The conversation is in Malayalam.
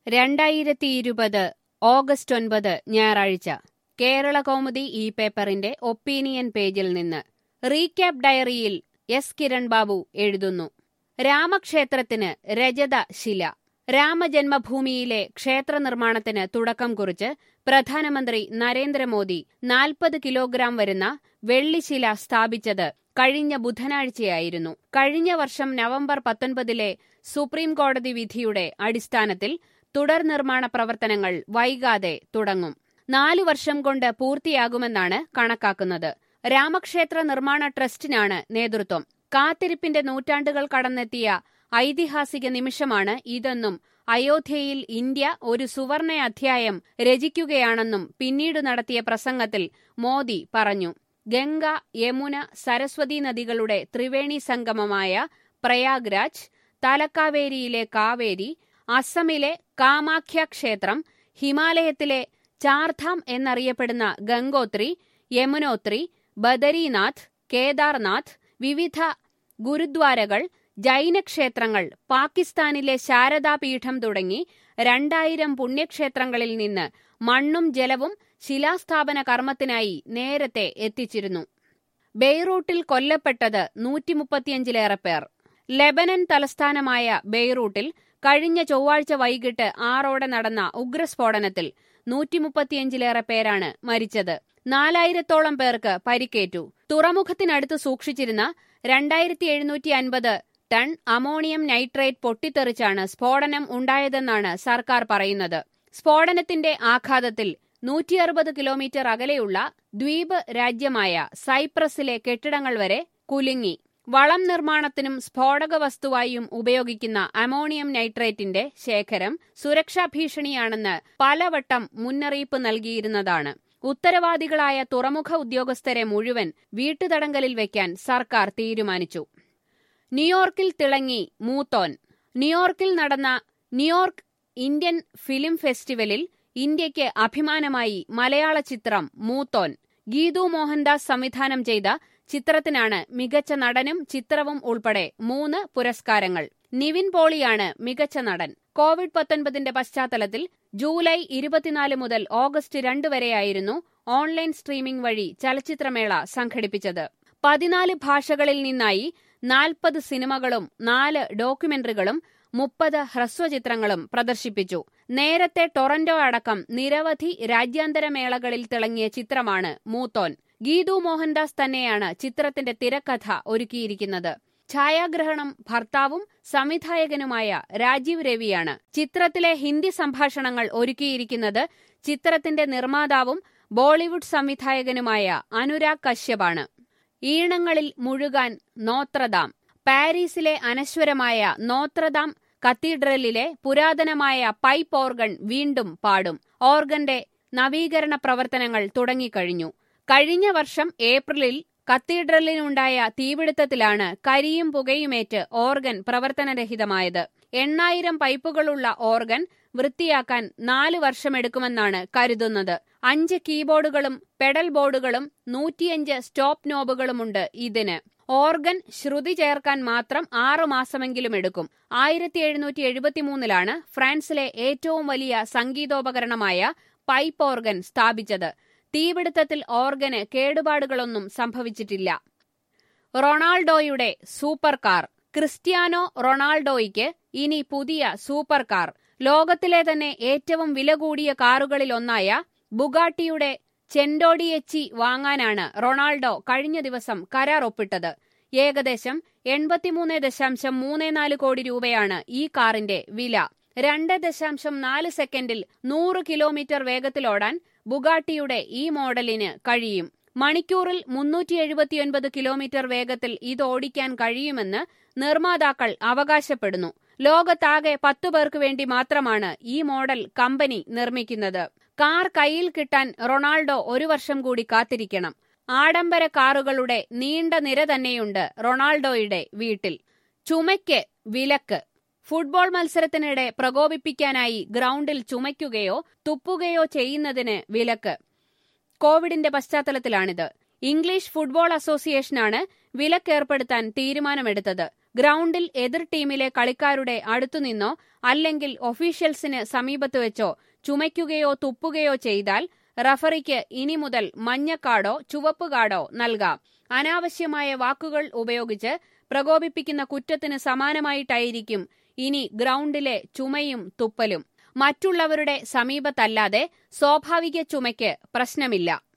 രണ്ടായിരത്തി ഇരുപത് ഓഗസ്റ്റ് ഒൻപത് ഞായറാഴ്ച കേരള കൗമുദി ഈ പേപ്പറിന്റെ ഒപ്പീനിയൻ പേജിൽ നിന്ന് റീക്യാപ്പ് ഡയറിയിൽ എസ് കിരൺ ബാബു എഴുതുന്നു രാമക്ഷേത്രത്തിന് രജത ശില രാമജന്മഭൂമിയിലെ ക്ഷേത്ര നിർമ്മാണത്തിന് തുടക്കം കുറിച്ച് പ്രധാനമന്ത്രി നരേന്ദ്രമോദി നാൽപ്പത് കിലോഗ്രാം വരുന്ന വെള്ളിശില സ്ഥാപിച്ചത് കഴിഞ്ഞ ബുധനാഴ്ചയായിരുന്നു കഴിഞ്ഞ വർഷം നവംബർ പത്തൊൻപതിലെ സുപ്രീം കോടതി വിധിയുടെ അടിസ്ഥാനത്തിൽ തുടർ നിർമ്മാണ പ്രവർത്തനങ്ങൾ വൈകാതെ തുടങ്ങും നാലു വർഷം കൊണ്ട് പൂർത്തിയാകുമെന്നാണ് കണക്കാക്കുന്നത് രാമക്ഷേത്ര നിർമ്മാണ ട്രസ്റ്റിനാണ് നേതൃത്വം കാത്തിരിപ്പിന്റെ നൂറ്റാണ്ടുകൾ കടന്നെത്തിയ ഐതിഹാസിക നിമിഷമാണ് ഇതെന്നും അയോധ്യയിൽ ഇന്ത്യ ഒരു സുവർണ അധ്യായം രചിക്കുകയാണെന്നും പിന്നീട് നടത്തിയ പ്രസംഗത്തിൽ മോദി പറഞ്ഞു ഗംഗ യമുന സരസ്വതി നദികളുടെ ത്രിവേണി സംഗമമായ പ്രയാഗ്രാജ് തലക്കാവേരിയിലെ കാവേരി അസമിലെ കാമാഖ്യ ക്ഷേത്രം ഹിമാലയത്തിലെ ചാർധാം എന്നറിയപ്പെടുന്ന ഗംഗോത്രി യമുനോത്രി ബദരീനാഥ് കേദാർനാഥ് വിവിധ ഗുരുദ്വാരകൾ ജൈനക്ഷേത്രങ്ങൾ പാകിസ്ഥാനിലെ ശാരദാപീഠം തുടങ്ങി രണ്ടായിരം പുണ്യക്ഷേത്രങ്ങളിൽ നിന്ന് മണ്ണും ജലവും ശിലാസ്ഥാപന കർമ്മത്തിനായി നേരത്തെ എത്തിച്ചിരുന്നു ബെയ്റൂട്ടിൽ കൊല്ലപ്പെട്ടത് നൂറ്റിമുപ്പത്തിയഞ്ചിലേറെ പേർ ലെബനൻ തലസ്ഥാനമായ ബെയ്റൂട്ടിൽ കഴിഞ്ഞ ചൊവ്വാഴ്ച വൈകിട്ട് ആറോടെ നടന്ന ഉഗ്രസ്ഫോടനത്തിൽ നൂറ്റിമുപ്പത്തിയഞ്ചിലേറെ പേരാണ് മരിച്ചത് നാലായിരത്തോളം പേർക്ക് പരിക്കേറ്റു തുറമുഖത്തിനടുത്ത് സൂക്ഷിച്ചിരുന്ന രണ്ടായിരത്തി എഴുന്നൂറ്റി അൻപത് ടൺ അമോണിയം നൈട്രേറ്റ് പൊട്ടിത്തെറിച്ചാണ് സ്ഫോടനം ഉണ്ടായതെന്നാണ് സർക്കാർ പറയുന്നത് സ്ഫോടനത്തിന്റെ ആഘാതത്തിൽ നൂറ്റി അറുപത് കിലോമീറ്റർ അകലെയുള്ള ദ്വീപ് രാജ്യമായ സൈപ്രസിലെ കെട്ടിടങ്ങൾ വരെ കുലുങ്ങി വളം നിർമ്മാണത്തിനും സ്ഫോടക വസ്തുവായും ഉപയോഗിക്കുന്ന അമോണിയം നൈട്രേറ്റിന്റെ ശേഖരം സുരക്ഷാ ഭീഷണിയാണെന്ന് പലവട്ടം മുന്നറിയിപ്പ് നൽകിയിരുന്നതാണ് ഉത്തരവാദികളായ തുറമുഖ ഉദ്യോഗസ്ഥരെ മുഴുവൻ വീട്ടുതടങ്കലിൽ വയ്ക്കാൻ സർക്കാർ തീരുമാനിച്ചു ന്യൂയോർക്കിൽ തിളങ്ങി മൂത്തോൻ ന്യൂയോർക്കിൽ നടന്ന ന്യൂയോർക്ക് ഇന്ത്യൻ ഫിലിം ഫെസ്റ്റിവലിൽ ഇന്ത്യയ്ക്ക് അഭിമാനമായി മലയാള ചിത്രം മൂത്തോൻ ഗീതു മോഹൻദാസ് സംവിധാനം ചെയ്ത ചിത്രത്തിനാണ് മികച്ച നടനും ചിത്രവും ഉൾപ്പെടെ മൂന്ന് പുരസ്കാരങ്ങൾ നിവിൻ പോളിയാണ് മികച്ച നടൻ കോവിഡ് പത്തൊൻപതിന്റെ പശ്ചാത്തലത്തിൽ ജൂലൈ ഇരുപത്തിനാല് മുതൽ ഓഗസ്റ്റ് രണ്ട് വരെയായിരുന്നു ഓൺലൈൻ സ്ട്രീമിംഗ് വഴി ചലച്ചിത്രമേള സംഘടിപ്പിച്ചത് പതിനാല് ഭാഷകളിൽ നിന്നായി നാൽപ്പത് സിനിമകളും നാല് ഡോക്യുമെന്ററികളും മുപ്പത് ഹ്രസ്വചിത്രങ്ങളും പ്രദർശിപ്പിച്ചു നേരത്തെ ടൊറന്റോ അടക്കം നിരവധി രാജ്യാന്തര മേളകളിൽ തിളങ്ങിയ ചിത്രമാണ് മൂത്തോൻ ഗീതു മോഹൻദാസ് തന്നെയാണ് ചിത്രത്തിന്റെ തിരക്കഥ ഒരുക്കിയിരിക്കുന്നത് ഛായാഗ്രഹണം ഭർത്താവും സംവിധായകനുമായ രാജീവ് രവിയാണ് ചിത്രത്തിലെ ഹിന്ദി സംഭാഷണങ്ങൾ ഒരുക്കിയിരിക്കുന്നത് ചിത്രത്തിന്റെ നിർമ്മാതാവും ബോളിവുഡ് സംവിധായകനുമായ അനുരാഗ് കശ്യപാണ് ഈണങ്ങളിൽ മുഴുകാൻ നോത്രദാം പാരീസിലെ അനശ്വരമായ നോത്രദാം കത്തീഡ്രലിലെ പുരാതനമായ പൈപ്പ് ഓർഗൻ വീണ്ടും പാടും ഓർഗന്റെ നവീകരണ പ്രവർത്തനങ്ങൾ തുടങ്ങിക്കഴിഞ്ഞു കഴിഞ്ഞ വർഷം ഏപ്രിലിൽ കത്തീഡ്രലിനുണ്ടായ തീപിടുത്തത്തിലാണ് കരിയും പുകയുമേറ്റ് ഓർഗൻ പ്രവർത്തനരഹിതമായത് എണ്ണായിരം പൈപ്പുകളുള്ള ഓർഗൻ വൃത്തിയാക്കാൻ നാല് വർഷമെടുക്കുമെന്നാണ് കരുതുന്നത് അഞ്ച് കീബോർഡുകളും പെഡൽ ബോർഡുകളും നൂറ്റിയഞ്ച് സ്റ്റോപ്പ് നോബുകളുമുണ്ട് ഇതിന് ഓർഗൻ ശ്രുതി ചേർക്കാൻ മാത്രം ആറു മാസമെങ്കിലും എടുക്കും ആയിരത്തി എഴുന്നൂറ്റി എഴുപത്തിമൂന്നിലാണ് ഫ്രാൻസിലെ ഏറ്റവും വലിയ സംഗീതോപകരണമായ പൈപ്പ് ഓർഗൻ സ്ഥാപിച്ചത് തീപിടുത്തത്തിൽ ഓർഗന് കേടുപാടുകളൊന്നും സംഭവിച്ചിട്ടില്ല റൊണാൾഡോയുടെ സൂപ്പർ കാർ ക്രിസ്ത്യാനോ റൊണാൾഡോയ്ക്ക് ഇനി പുതിയ സൂപ്പർ കാർ ലോകത്തിലെ തന്നെ ഏറ്റവും വില കൂടിയ കാറുകളിലൊന്നായ ബുഗാട്ടിയുടെ ചെൻഡോഡിയച്ചി വാങ്ങാനാണ് റൊണാൾഡോ കഴിഞ്ഞ ദിവസം കരാർ ഒപ്പിട്ടത് ഏകദേശം എൺപത്തിമൂന്ന് ദശാംശം മൂന്ന് നാല് കോടി രൂപയാണ് ഈ കാറിന്റെ വില രണ്ട് ദശാംശം നാല് സെക്കൻഡിൽ നൂറ് കിലോമീറ്റർ വേഗത്തിലോടാൻ ബുഗാട്ടിയുടെ ഈ മോഡലിന് കഴിയും മണിക്കൂറിൽ മുന്നൂറ്റി എഴുപത്തിയൊൻപത് കിലോമീറ്റർ വേഗത്തിൽ ഇത് ഓടിക്കാൻ കഴിയുമെന്ന് നിർമ്മാതാക്കൾ അവകാശപ്പെടുന്നു ലോകത്താകെ പത്തു പേർക്ക് വേണ്ടി മാത്രമാണ് ഈ മോഡൽ കമ്പനി നിർമ്മിക്കുന്നത് കാർ കയ്യിൽ കിട്ടാൻ റൊണാൾഡോ ഒരു വർഷം കൂടി കാത്തിരിക്കണം ആഡംബര കാറുകളുടെ നീണ്ട നിര തന്നെയുണ്ട് റൊണാൾഡോയുടെ വീട്ടിൽ ചുമയ്ക്ക് വിലക്ക് ഫുട്ബോൾ മത്സരത്തിനിടെ പ്രകോപിപ്പിക്കാനായി ഗ്രൗണ്ടിൽ ചുമയ്ക്കുകയോ തുപ്പുകയോ ചെയ്യുന്നതിന് വിലക്ക് കോവിഡിന്റെ പശ്ചാത്തലത്തിലാണിത് ഇംഗ്ലീഷ് ഫുട്ബോൾ അസോസിയേഷനാണ് വിലക്കേർപ്പെടുത്താൻ തീരുമാനമെടുത്തത് ഗ്രൗണ്ടിൽ എതിർ ടീമിലെ കളിക്കാരുടെ അടുത്തുനിന്നോ അല്ലെങ്കിൽ ഒഫീഷ്യൽസിന് സമീപത്ത് വെച്ചോ ചുമയ്ക്കുകയോ തുപ്പുകയോ ചെയ്താൽ റഫറിക്ക് ഇനി മുതൽ മഞ്ഞക്കാടോ ചുവപ്പ് കാർഡോ നൽകാം അനാവശ്യമായ വാക്കുകൾ ഉപയോഗിച്ച് പ്രകോപിപ്പിക്കുന്ന കുറ്റത്തിന് സമാനമായിട്ടായിരിക്കും ഇനി ഗ്രൗണ്ടിലെ ചുമയും തുപ്പലും മറ്റുള്ളവരുടെ സമീപത്തല്ലാതെ സ്വാഭാവിക ചുമയ്ക്ക് പ്രശ്നമില്ല